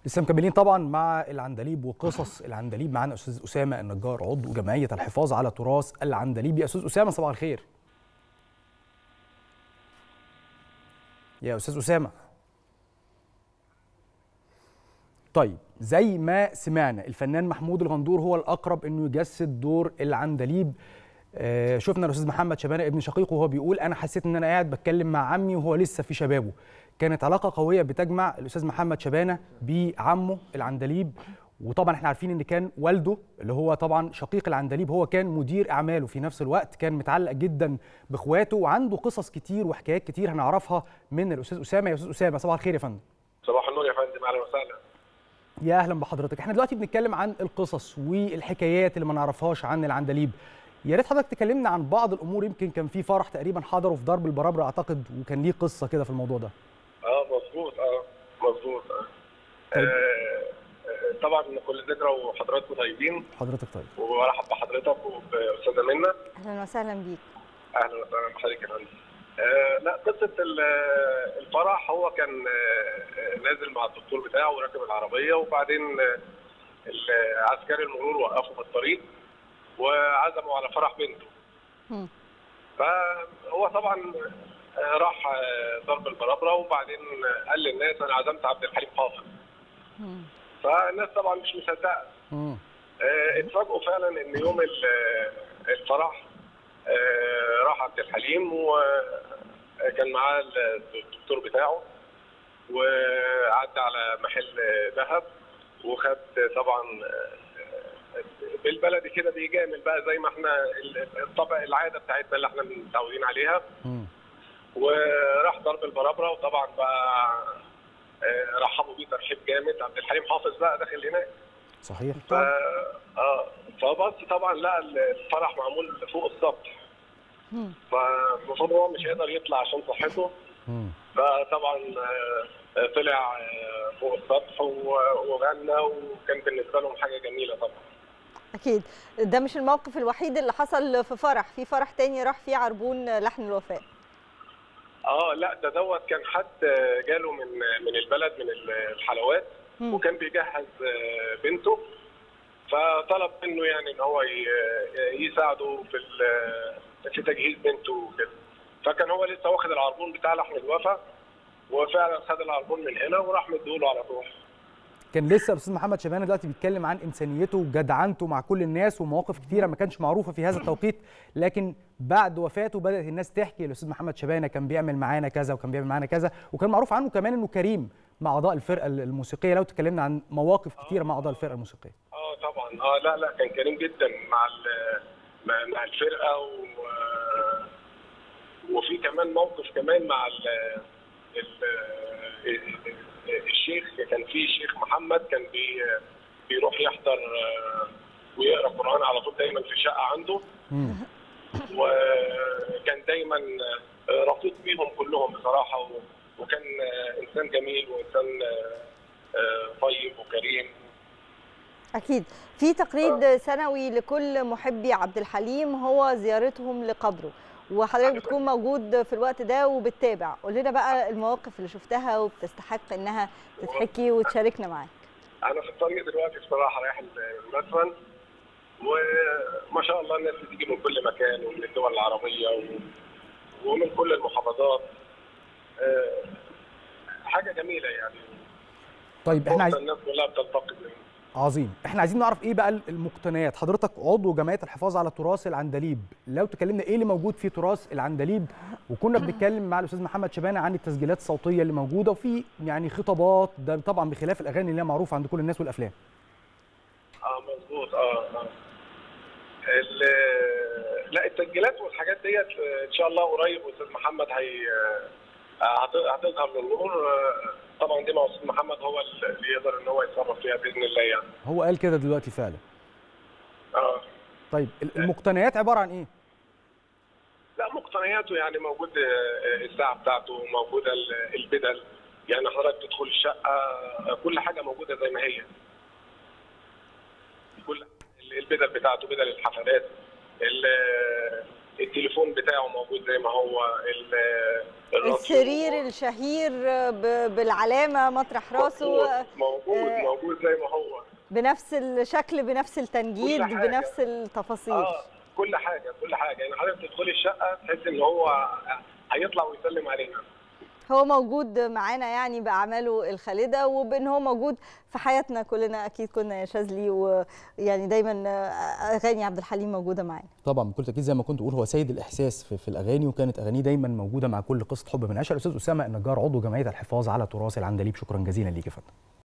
لسه مكملين طبعا مع العندليب وقصص العندليب معانا استاذ اسامه النجار عضو جمعيه الحفاظ على تراث العندليب يا استاذ اسامه صباح الخير يا استاذ اسامه طيب زي ما سمعنا الفنان محمود الغندور هو الاقرب انه يجسد دور العندليب آه شفنا الاستاذ محمد شبانه ابن شقيقه وهو بيقول انا حسيت ان انا قاعد بتكلم مع عمي وهو لسه في شبابه كانت علاقه قويه بتجمع الاستاذ محمد شبانه بعمه العندليب وطبعا احنا عارفين ان كان والده اللي هو طبعا شقيق العندليب هو كان مدير اعماله في نفس الوقت كان متعلق جدا باخواته وعنده قصص كتير وحكايات كتير هنعرفها من الاستاذ اسامه يا استاذ اسامه صباح الخير يا فندم صباح النور يا فندم اهلا وسهلا يا اهلا بحضرتك احنا دلوقتي بنتكلم عن القصص والحكايات اللي ما نعرفهاش عن العندليب يا ريت حضرتك تكلمنا عن بعض الامور يمكن كان في فرح تقريبا حضره في درب البرابره اعتقد وكان ليه قصه كده في الموضوع ده اه مظبوط اه مظبوط اه, طيب. آه طبعا كل ذكرى وحضراتكم طيبين حضرتك طيب وارحب بحضرتك وباستاذه منى اهلا وسهلا بيك اهلا وسهلا بحضرتك يا فندم آه لا قصه الفرح هو كان آه نازل مع الدكتور بتاعه وراكب العربيه وبعدين آه عسكري المرور وقفوا في الطريق وعزموا على فرح بنته. مم. فهو طبعا راح ضرب البرابره وبعدين قال للناس انا عزمت عبد الحليم حافظ. مم. فالناس طبعا مش مصدقه. مم. آه، اتفاجئوا فعلا ان يوم ال- الفرح آه، راح عبد الحليم وكان معاه الدكتور بتاعه وعدى على محل ذهب وخد طبعا آه، بالبلدي كده بيجامل بقى زي ما احنا الطبع العاده بتاعتنا اللي احنا متعودين عليها مم. وراح ضرب البرابره وطبعا بقى آه، رحبوا بيه ترحيب جامد عبد الحليم حافظ بقى داخل هناك صحيح ف اه فبص طبعا لقى الفرح معمول فوق السطح مم. فالمفروض هو مش هيقدر يطلع عشان صحته مم. فطبعا آه، طلع آه، فوق السطح و- وغنى وكان بالنسبه لهم حاجه جميله طبعا اكيد ده مش الموقف الوحيد اللي حصل في فرح في فرح تاني راح فيه عربون لحن الوفاء اه لا ده دوت كان حد آه، جاله من من البلد من الحلوات مم. وكان بيجهز آه، بنته فطلب منه يعني ان هو ي- يساعده في ال- في تجهيز بنته وكده فكان هو لسه واخد العربون بتاع لحم الوفا وفعلا خد العربون من هنا وراح مديله على طول كان لسه الاستاذ محمد شبانه دلوقتي بيتكلم عن انسانيته وجدعنته مع كل الناس ومواقف كتيره ما كانش معروفه في هذا التوقيت لكن بعد وفاته بدات الناس تحكي الاستاذ محمد شبانه كان بيعمل معانا كذا وكان بيعمل معانا كذا وكان معروف عنه كمان انه كريم مع اعضاء الفرقه الموسيقيه لو تكلمنا عن مواقف كتيره مع اعضاء الفرقه الموسيقيه اه طبعا اه لا لا كان كريم جدا مع ال- مع, مع الفرقه و وفي كمان موقف كمان مع ال ال الشيخ كان في شيخ محمد كان بي بيروح يحضر آه، ويقرا قران على طول دايما في الشقه عنده مم. وكان دايما آه، رفيق بيهم كلهم بصراحه و- وكان آه، انسان جميل وانسان آه، آه، طيب وكريم اكيد في تقليد سنوي لكل محبي عبد الحليم هو زيارتهم لقبره وحضرتك بتكون موجود في الوقت ده وبتتابع قول لنا بقى المواقف اللي شفتها وبتستحق انها تتحكي وتشاركنا معاك انا في الطريق دلوقتي بصراحه رايح المدفن وما شاء الله الناس بتيجي من كل مكان ومن الدول العربيه و... ومن كل المحافظات آه، حاجه جميله يعني طيب احنا عايز... الناس كلها بتلتقط منه عظيم احنا عايزين نعرف ايه بقى المقتنيات حضرتك عضو جمعيه الحفاظ على تراث العندليب لو تكلمنا ايه اللي موجود في تراث العندليب وكنا بنتكلم مع الاستاذ محمد شبانه عن التسجيلات الصوتيه اللي موجوده وفي يعني خطابات ده طبعا بخلاف الاغاني اللي هي معروفه عند كل الناس والافلام اه مظبوط اه اه ال- لا التسجيلات والحاجات ديت آه، ان شاء الله قريب استاذ محمد هي آه، هت- هتظهر للنور آه، طبعا دي مع استاذ محمد هو اللي يقدر ان هو يتصرف فيها باذن الله يعني هو قال كده دلوقتي فعلا اه طيب ال- المقتنيات عباره عن ايه لا مقتنياته يعني موجود آه، الساعه بتاعته موجوده ال- البدل يعني حضرتك تدخل الشقه آه، كل حاجه موجوده زي ما هي كل البدل بتاعته بدل الحفلات ال- التليفون بتاعه موجود زي ما هو ال- الراديو السرير الشهير ب- بالعلامه مطرح راسه موجود آه، موجود زي ما هو بنفس الشكل بنفس التنجيد كل حاجة. بنفس التفاصيل اه كل حاجه كل حاجه يعني حضرتك تدخلي الشقه تحس ان هو هيطلع ويسلم علينا هو موجود معانا يعني باعماله الخالده وبان هو موجود في حياتنا كلنا اكيد كنا يا شاذلي ويعني دايما اغاني عبد الحليم موجوده معانا طبعا بكل تاكيد زي ما كنت بقول هو سيد الاحساس في, في الاغاني وكانت اغانيه دايما موجوده مع كل قصه حب من عشق الاستاذ اسامه النجار عضو جمعيه الحفاظ على تراث العندليب شكرا جزيلا ليك يا فندم